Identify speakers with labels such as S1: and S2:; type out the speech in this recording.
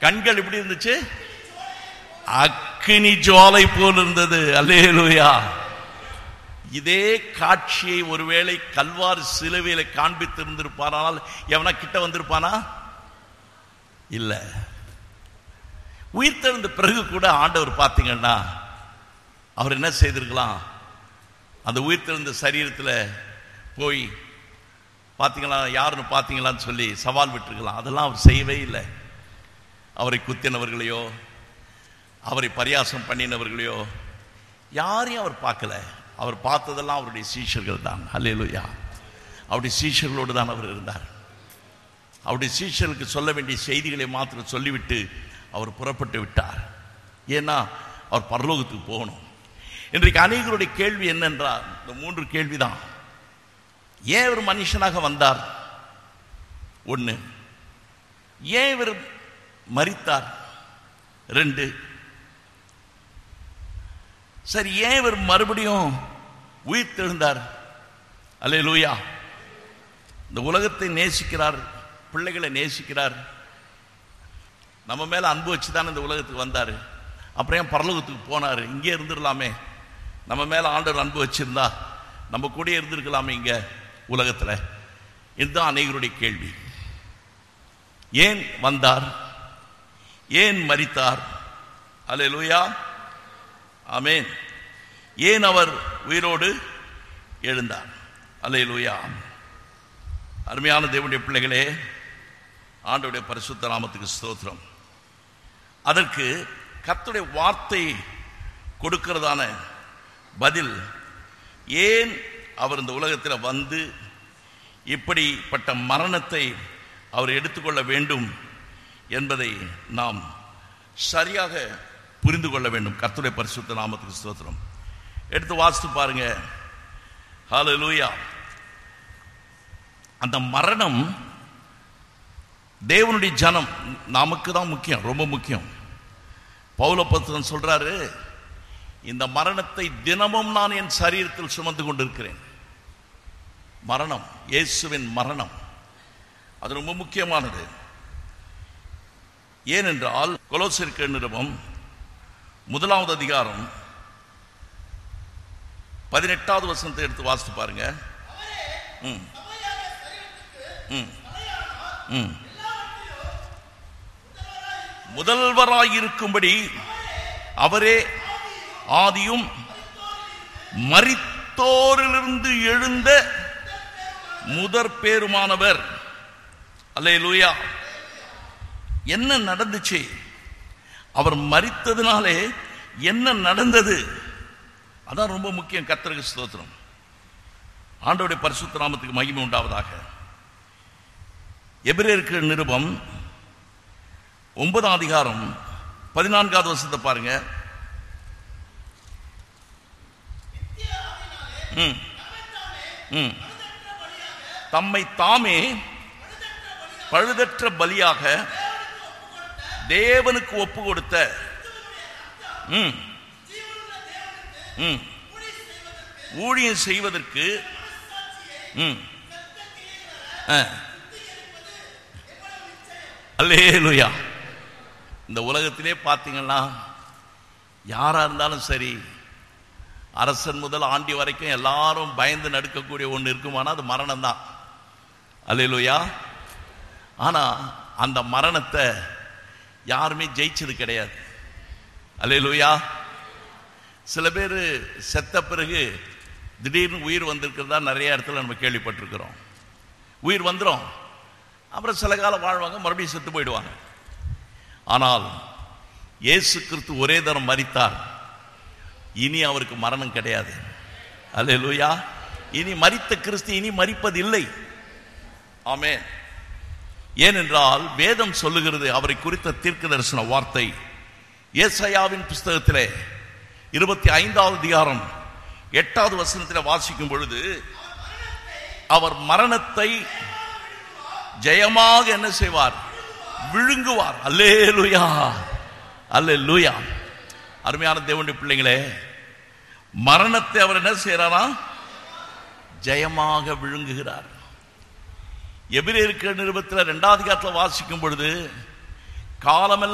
S1: கண்கள் எப்படி இருந்துச்சு அக்கினி ஜுவாலை போல் இருந்தது அல்லேலூயா இதே காட்சியை ஒருவேளை கல்வார் சிலுவையில காண்பித்து இருந்திருப்பானால் எவனா கிட்ட வந்திருப்பானா இல்ல உயிர்த்தெழுந்த பிறகு கூட ஆண்டவர் பார்த்தீங்கன்னா அவர் என்ன செய்திருக்கலாம் அந்த உயிர்த்தெழுந்த சரீரத்தில் போய் பார்த்தீங்களா யாருன்னு பார்த்தீங்களான்னு சொல்லி சவால் விட்டுருக்கலாம் அதெல்லாம் அவர் செய்யவே இல்லை அவரை குத்தினவர்களையோ அவரை பரியாசம் பண்ணினவர்களையோ யாரையும் அவர் பார்க்கல அவர் பார்த்ததெல்லாம் அவருடைய சீஷர்கள் தான் அல்லேலூயா அவருடைய சீஷர்களோடு தான் அவர் இருந்தார் அவருடைய சீஷர்களுக்கு சொல்ல வேண்டிய செய்திகளை மாத்திரம் சொல்லிவிட்டு அவர் புறப்பட்டு விட்டார் ஏன்னா அவர் பரலோகத்துக்கு போகணும் இன்றைக்கு அநேகருடைய கேள்வி என்னென்றால் இந்த மூன்று கேள்விதான் ஏன் இவர் மனுஷனாக வந்தார் ஒன்று ஏன் இவர் மரித்தார் ரெண்டு சரி ஏன் இவர் மறுபடியும் உயிர் தெழுந்தார் அல்லே லூயா இந்த உலகத்தை நேசிக்கிறார் பிள்ளைகளை நேசிக்கிறார் நம்ம மேல அன்பு வச்சு தான் இந்த உலகத்துக்கு வந்தார் அப்புறம் ஏன் பரலோகத்துக்கு போனார் இங்கே இருந்துடலாமே நம்ம மேல ஆண்டவர் அன்பு வச்சிருந்தா நம்ம கூட இருந்திருக்கலாமே இங்க உலகத்தில் இதுதான் அநேகருடைய கேள்வி ஏன் வந்தார் ஏன் மரித்தார் அல்லே லூயா ஆமேன் ஏன் அவர் உயிரோடு எழுந்தார் அல்லே லூயா அருமையான தேவனுடைய பிள்ளைகளே ஆண்டவுடைய பரிசுத்த நாமத்துக்கு ஸ்தோத்திரம் அதற்கு கர்த்தருடைய வார்த்தை கொடுக்கிறதான பதில் ஏன் அவர் இந்த உலகத்தில் வந்து இப்படிப்பட்ட மரணத்தை அவர் எடுத்துக்கொள்ள வேண்டும் என்பதை நாம் சரியாக புரிந்து கொள்ள வேண்டும் கர்த்தருடைய பரிசுத்த நாமத்துக்கு ஸ்தோத்திரம் எடுத்து வாசித்து பாருங்க ஹalleluya அந்த மரணம் தேவனுடைய ஜனம் நமக்கு தான் முக்கியம் ரொம்ப முக்கியம் பௌலபத்திரன் சொல்றாரு இந்த மரணத்தை தினமும் நான் என் சரீரத்தில் சுமந்து கொண்டிருக்கிறேன் மரணம் இயேசுவின் மரணம் அது ரொம்ப முக்கியமானது ஏனென்றால் கொலோசிற்கு நிருபம் முதலாவது அதிகாரம் பதினெட்டாவது வசனத்தை எடுத்து வாசித்து பாருங்க ம் ம் ம் முதல்வராயிருக்கும்படி அவரே ஆதியும் மரித்தோரிலிருந்து எழுந்த முதற் பேருமானவர் அல்லே லூயா என்ன நடந்துச்சு அவர் மரித்ததுனாலே என்ன நடந்தது அதான் ரொம்ப முக்கியம் கத்தருக்கு ஸ்தோத்திரம் ஆண்டோடைய பரிசுத்த நாமத்துக்கு மகிமை உண்டாவதாக எபிரேருக்கு நிருபம் ஒன்பதாம் அதிகாரம் பதினான்காவது வருஷத்தை பாருங்க ம் ம் தம்மை தாமே பழுதற்ற பலியாக தேவனுக்கு ஒப்பு கொடுத்த ம் ம் ஊழியம் செய்வதற்கு ம் அல்லேலுயா இந்த உலகத்திலே பார்த்தீங்கன்னா யாரா இருந்தாலும் சரி அரசன் முதல் ஆண்டி வரைக்கும் எல்லாரும் பயந்து நடுக்கக்கூடிய ஒன்று இருக்குமானா அது மரணம் தான் அல்லேலுயா ஆனா அந்த மரணத்தை யாருமே ஜெயிச்சது கிடையாது அல்லேலுயா சில பேர் செத்த பிறகு திடீர்னு உயிர் வந்திருக்கிறதா நிறைய இடத்துல நம்ம கேள்விப்பட்டிருக்கிறோம் உயிர் வந்துடும் அப்புறம் சில காலம் வாழ்வாங்க மறுபடியும் செத்து போயிடுவாங்க ஆனால் இயேசு கிறிஸ்து ஒரே தரம் மரித்தார் இனி அவருக்கு மரணம் கிடையாது அல்ல லூயா இனி மரித்த கிறிஸ்து இனி மரிப்பதில்லை ஆமே ஏனென்றால் வேதம் சொல்லுகிறது அவரை குறித்த தீர்க்க தரிசன வார்த்தை ஏசையாவின் புஸ்தகத்திலே இருபத்தி ஐந்தாவது அதிகாரம் எட்டாவது வசனத்தில் வாசிக்கும் பொழுது அவர் மரணத்தை ஜெயமாக என்ன செய்வார் விழுங்குவார் அல்லே லூயா அல்லே லூயா அருமையான தேவனுடைய பிள்ளைங்களே மரணத்தை அவர் என்ன செய்யறாரா ஜெயமாக விழுங்குகிறார் எபிரேற்க நிருபத்தில் ரெண்டாவது காலத்தில் வாசிக்கும் பொழுது காலமெல்லாம்